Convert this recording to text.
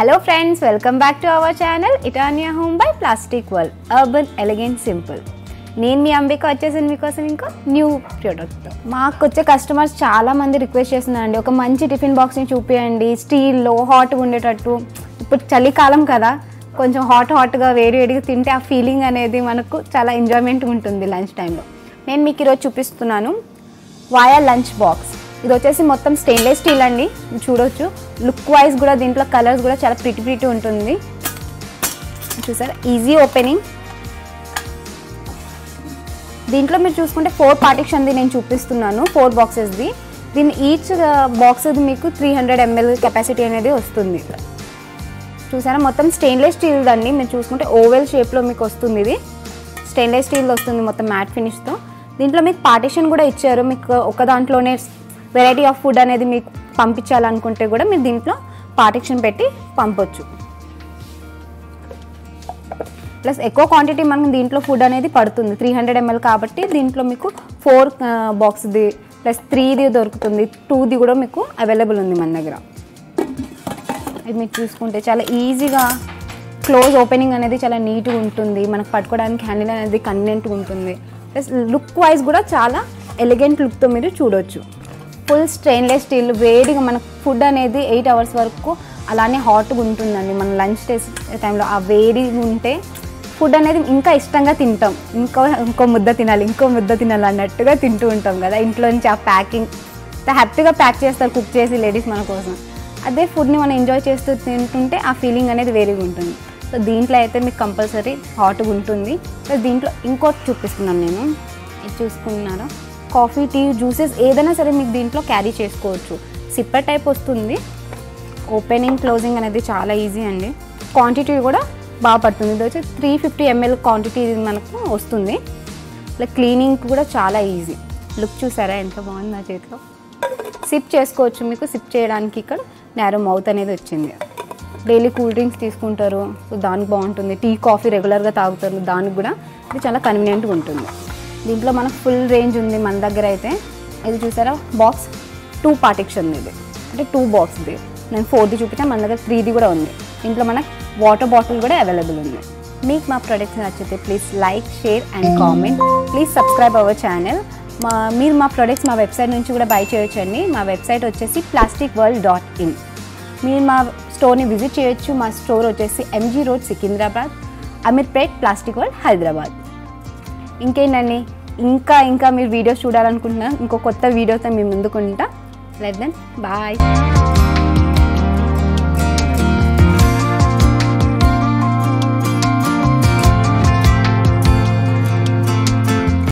hello friends welcome back to our channel Itania home by plastic world urban elegant simple నేను మీ అంబిక వచ్చేసింది మీకోసం ఇంకా న్యూ ప్రోడక్ట్ మాకు వచ్చే కస్టమర్స్ చాలా మంది రిక్వెస్ట్ చేస్తున్నారండి ఒక మంచి టిఫిన్ బాక్స్ని చూపించండి స్టీల్లో హాట్గా ఉండేటట్టు ఇప్పుడు చలికాలం కదా కొంచెం హాట్ హాట్గా వేడి వేడిగా తింటే ఆ ఫీలింగ్ అనేది మనకు చాలా ఎంజాయ్మెంట్ ఉంటుంది లంచ్ టైంలో నేను మీకు ఈరోజు చూపిస్తున్నాను వాయా లంచ్ బాక్స్ ఇది వచ్చేసి మొత్తం స్టెయిన్లెస్ స్టీల్ అండి మీరు చూడొచ్చు లుక్ వైజ్ కూడా దీంట్లో కలర్స్ కూడా చాలా ప్రిటి ప్రిటి ఉంటుంది చూసారా ఈజీ ఓపెనింగ్ దీంట్లో మీరు చూసుకుంటే ఫోర్ పార్టిషన్ది నేను చూపిస్తున్నాను ఫోర్ బాక్సెస్ది దీని ఈచ్ బాక్స్ మీకు త్రీ హండ్రెడ్ ఎంఎల్ కెపాసిటీ అనేది వస్తుంది చూసారా మొత్తం స్టెయిన్లెస్ స్టీల్ అండి మీరు చూసుకుంటే ఓవెల్ షేప్లో మీకు వస్తుంది ఇది స్టెయిన్లెస్ స్టీల్ వస్తుంది మొత్తం మ్యాట్ ఫినిష్తో దీంట్లో మీకు పార్టిషన్ కూడా ఇచ్చారు మీకు ఒక దాంట్లోనే వెరైటీ ఆఫ్ ఫుడ్ అనేది మీకు పంపించాలనుకుంటే కూడా మీరు దీంట్లో పార్టిషన్ పెట్టి పంపొచ్చు ప్లస్ ఎక్కువ క్వాంటిటీ మనకు దీంట్లో ఫుడ్ అనేది పడుతుంది త్రీ హండ్రెడ్ ఎంఎల్ కాబట్టి దీంట్లో మీకు ఫోర్ బాక్స్ది ప్లస్ త్రీది దొరుకుతుంది టూది కూడా మీకు అవైలబుల్ ఉంది మన దగ్గర ఇది మీరు చూసుకుంటే చాలా ఈజీగా క్లోజ్ ఓపెనింగ్ అనేది చాలా నీట్గా ఉంటుంది మనకు పట్టుకోవడానికి హ్యాండిల్ అనేది కన్వీనెంట్గా ఉంటుంది ప్లస్ లుక్ వైజ్ కూడా చాలా ఎలిగెంట్ లుక్తో మీరు చూడొచ్చు ఫుల్ స్టెయిన్లెస్ స్టీల్ వేడిగా మనకు ఫుడ్ అనేది ఎయిట్ అవర్స్ వరకు అలానే హాట్గా ఉంటుందండి మన లంచ్ టైంలో ఆ వేడి ఉంటే ఫుడ్ అనేది ఇంకా ఇష్టంగా తింటాం ఇంకో ఇంకో ముద్ద తినాలి ఇంకో ముద్ద తినాలి అన్నట్టుగా తింటూ ఉంటాం కదా ఇంట్లో నుంచి ఆ ప్యాకింగ్ హ్యాపీగా ప్యాక్ చేస్తారు కుక్ చేసి లేడీస్ మన కోసం అదే ఫుడ్ని మనం ఎంజాయ్ చేస్తూ తింటుంటే ఆ ఫీలింగ్ అనేది వేరేగా ఉంటుంది సో దీంట్లో అయితే మీకు కంపల్సరీ హాట్గా ఉంటుంది ప్లస్ దీంట్లో ఇంకోటి చూపిస్తున్నాను నేను ఇది చూసుకున్నారా కాఫీ టీ జ్యూసెస్ ఏదైనా సరే మీకు దీంట్లో క్యారీ చేసుకోవచ్చు సిప్పర్ టైప్ వస్తుంది ఓపెనింగ్ క్లోజింగ్ అనేది చాలా ఈజీ అండి క్వాంటిటీ కూడా బాగా పడుతుంది ఇది వచ్చి త్రీ ఫిఫ్టీ ఎంఎల్ క్వాంటిటీ మనకు వస్తుంది లైక్ క్లీనింగ్ కూడా చాలా ఈజీ లుక్ చూసారా ఎంత బాగుంది నా చేతిలో సిప్ చేసుకోవచ్చు మీకు సిప్ చేయడానికి ఇక్కడ నేరో మౌత్ అనేది వచ్చింది డైలీ కూల్ డ్రింక్స్ తీసుకుంటారు సో దానికి బాగుంటుంది టీ కాఫీ రెగ్యులర్గా తాగుతారు దానికి కూడా ఇది చాలా కన్వీనియంట్గా ఉంటుంది దీంట్లో మనకు ఫుల్ రేంజ్ ఉంది మన దగ్గర అయితే ఇది చూసారా బాక్స్ టూ పార్టిక్షన్ ఇది అంటే టూ బాక్స్ది నేను ఫోర్ది చూపించాను మన దగ్గర త్రీది కూడా ఉంది దీంట్లో మనకు వాటర్ బాటిల్ కూడా అవైలబుల్ ఉంది మీకు మా ప్రొడక్ట్స్ నచ్చితే please like share and comment please subscribe our channel మా మీరు మా ప్రొడక్ట్స్ మా వెబ్సైట్ నుంచి కూడా బై చేయొచ్చండి మా వెబ్సైట్ వచ్చేసి ప్లాస్టిక్ వరల్డ్ డాట్ ఇన్ మీరు మా స్టోర్ని విజిట్ చేయొచ్చు మా స్టోర్ వచ్చేసి MG road Secunderabad Ameerpet plastic world Hyderabad ఇంకేంటండి ఇంకా ఇంకా మీరు వీడియోస్ చూడాలనుకుంటున్నా ఇంకో కొత్త వీడియోతో మీ ముందుకుంటా లైక్ దెన్ బాయ్